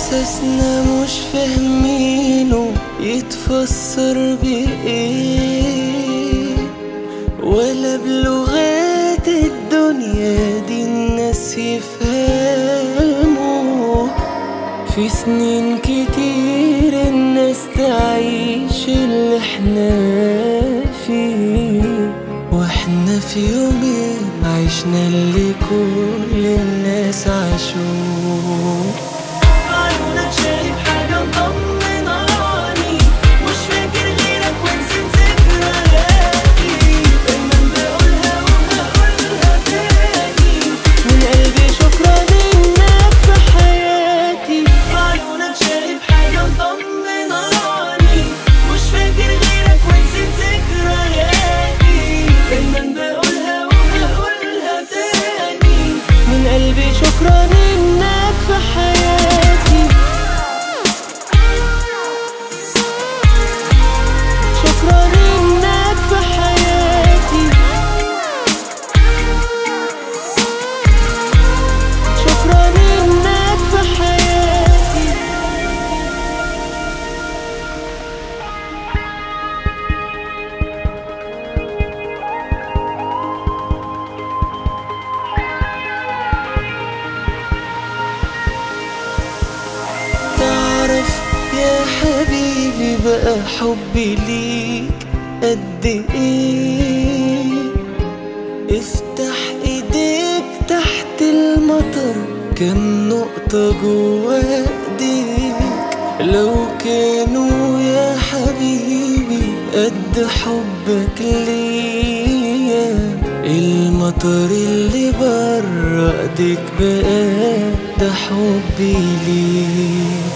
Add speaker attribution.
Speaker 1: إحساسنا مش فاهمينه يتفسر بإيه ولا بلغات الدنيا دي الناس يفهموا في سنين كتير الناس تعيش اللي احنا فيه واحنا في يومين عشنا اللي كل الناس عاشوه عيونك شايف حاجة مطمناني مش فاكر غيرك ونسيت ذكرياتي دايما بقولها وهقولها تاني من قلبي شكرا انك في حياتي عيونك شايف حاجة مطمناني مش فاكر غيرك ونسيت ذكرياتي دايما بقولها وهقولها تاني من قلبي شكرا انك في حياتي شكرا انك في حياتي شكرا انك في حياتي تعرف يا حبيبي بقى حبي ليك قد ايه افتح ايديك تحت المطر كم نقطة جوا ايديك لو كانوا يا حبيبي قد حبك ليا المطر اللي برا ايديك بقى ده حبي ليك